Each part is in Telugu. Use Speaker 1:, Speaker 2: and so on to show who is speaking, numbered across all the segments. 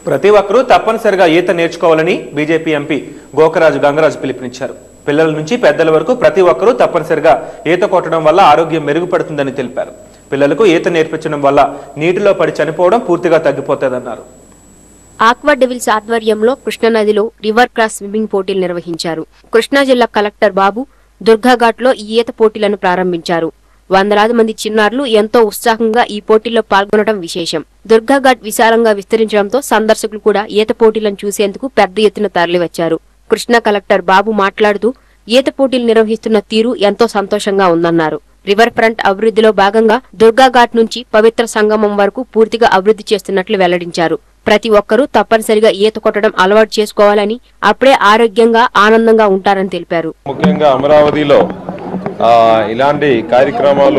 Speaker 1: ప్రతి ఒక్కరూ తప్పనిసరిగా ఈత నేర్చుకోవాలని బీజేపీ ఎంపీ గోకరాజు గంగరాజు పిలుపునిచ్చారు పిల్లల నుంచి పెద్దల వరకు ప్రతి ఒక్కరూ తప్పనిసరిగా ఈత కొట్టడం వల్ల ఆరోగ్యం మెరుగుపడుతుందని తెలిపారు పిల్లలకు ఈత నేర్పించడం వల్ల నీటిలో పడి చనిపోవడం పూర్తిగా తగ్గిపోతుందన్నారు
Speaker 2: ఆక్వా డెవిల్స్ ఆధ్వర్యంలో కృష్ణానదిలో రివర్ క్రాస్ స్విమ్మింగ్ పోటీలు నిర్వహించారు కృష్ణా జిల్లా కలెక్టర్ బాబు దుర్గాఘాట్లో ఈ ఈత పోటీలను ప్రారంభించారు వందలాది మంది చిన్నారులు ఎంతో ఉత్సాహంగా ఈ పోటీల్లో పాల్గొనడం విశేషం దుర్గాఘాట్ విశాలంగా విస్తరించడంతో సందర్శకులు కూడా ఈత పోటీలను చూసేందుకు పెద్ద ఎత్తున తరలివచ్చారు కృష్ణా కలెక్టర్ బాబు మాట్లాడుతూ ఈత పోటీలు నిర్వహిస్తున్న తీరు ఎంతో సంతోషంగా ఉందన్నారు రివర్ ఫ్రంట్ అభివృద్ధిలో భాగంగా దుర్గాఘాట్ నుంచి పవిత్ర సంగమం వరకు పూర్తిగా అభివృద్ధి చేస్తున్నట్లు వెల్లడించారు ప్రతి ఒక్కరూ తప్పనిసరిగా ఈత కొట్టడం అలవాటు చేసుకోవాలని అప్పుడే ఆరోగ్యంగా ఆనందంగా ఉంటారని తెలిపారు
Speaker 3: ముఖ్యంగా అమరావతిలో ఆ, ఇలాంటి కార్యక్రమాలు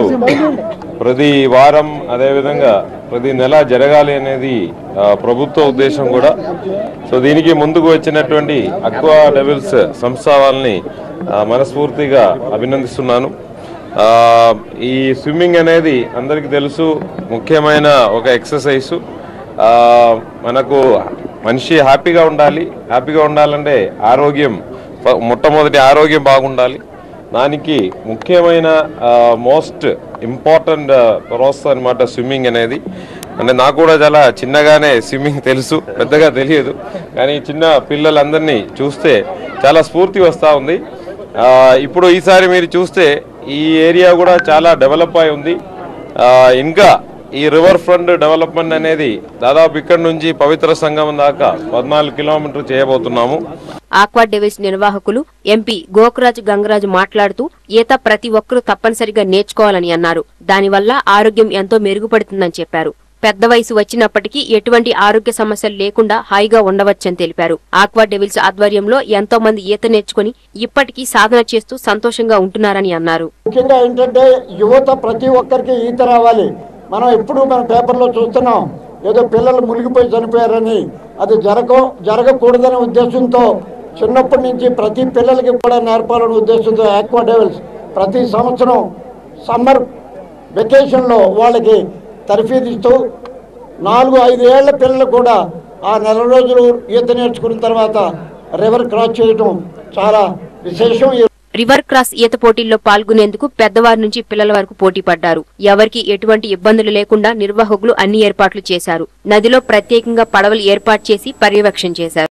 Speaker 3: ప్రతి వారం అదేవిధంగా ప్రతి నెల జరగాలి అనేది ఆ, ప్రభుత్వ ఉద్దేశం కూడా సో దీనికి ముందుకు వచ్చినటువంటి అక్వా డెవిల్స్ సంస్థ వాళ్ళని ఆ, మనస్ఫూర్తిగా అభినందిస్తున్నాను ఆ, ఈ స్విమ్మింగ్ అనేది అందరికీ తెలుసు ముఖ్యమైన ఒక ఎక్సర్సైజ్ ఆ, మనకు మనిషి హ్యాపీగా ఉండాలి హ్యాపీగా ఉండాలంటే ఆరోగ్యం ఫ- మొట్టమొదటి ఆరోగ్యం బాగుండాలి దానికి ముఖ్యమైన మోస్ట్ ఇంపార్టెంట్ ప్రాసెస్ అనమాట స్విమ్మింగ్ అనేది అంటే నాకు కూడా చాలా చిన్నగానే స్విమ్మింగ్ తెలుసు పెద్దగా తెలియదు కానీ చిన్న పిల్లలందరినీ చూస్తే చాలా స్ఫూర్తి వస్తూ ఉంది ఆ, ఇప్పుడు ఈసారి మీరు చూస్తే ఈ ఏరియా కూడా చాలా డెవలప్ అయి ఉంది ఆ, ఇంకా ఈ రివర్ ఫ్రంట్ డెవలప్మెంట్ అనేది దాదాపు ఇక్కడ నుంచి పవిత్ర సంగమం దాకా పద్నాలుగు కిలోమీటర్ చేయబోతున్నాము
Speaker 2: ఆక్వా డెవిల్స్ నిర్వాహకులు ఎంపీ గోకరాజు గంగరాజు మాట్లాడుతూ ఈత ప్రతి ఒక్కరూ తప్పనిసరిగా నేర్చుకోవాలని అన్నారు దానివల్ల ఆరోగ్యం ఎంతో మెరుగుపడుతుందని చెప్పారు పెద్ద వయసు వచ్చినప్పటికీ ఎటువంటి ఆరోగ్య సమస్యలు లేకుండా హాయిగా ఉండవచ్చని తెలిపారు ఆక్వా డెవిల్స్ ఆధ్వర్యంలో ఎంతో మంది ఈత నేర్చుకుని ఇప్పటికీ సాధన చేస్తూ సంతోషంగా ఉంటున్నారని అన్నారు
Speaker 4: ముఖ్యంగా ఏంటంటే యువత ప్రతి ఒక్కరికి ఈత రావాలి మనం ఎప్పుడు మన పేపర్లో చూస్తున్నాం ఏదో పిల్లలు మునిగిపోయి చనిపోయారని అది జరగ జరగకూడదనే ఉద్దేశంతో చిన్నప్పటి నుంచి ప్రతి పిల్లలకి కూడా నేర్పాలనే ఉద్దేశంతో ఆక్వా డెవల్స్ ప్రతి సంవత్సరం సమ్మర్ వెకేషన్లో వాళ్ళకి తర్ఫీదిస్తూ నాలుగు ఐదు ఏళ్ల పిల్లలు కూడా ఆ నెల రోజులు ఈత నేర్చుకున్న తర్వాత రివర్ క్రాస్ చేయడం చాలా విశేషం ఈ
Speaker 2: రివర్ క్రాస్ ఈత పోటీల్లో పాల్గొనేందుకు పెద్దవారి నుంచి పిల్లల వరకు పోటీ పడ్డారు ఎవరికి ఎటువంటి ఇబ్బందులు లేకుండా నిర్వాహకులు అన్ని ఏర్పాట్లు చేశారు నదిలో ప్రత్యేకంగా పడవలు ఏర్పాటు చేసి పర్యవేక్షణ చేశారు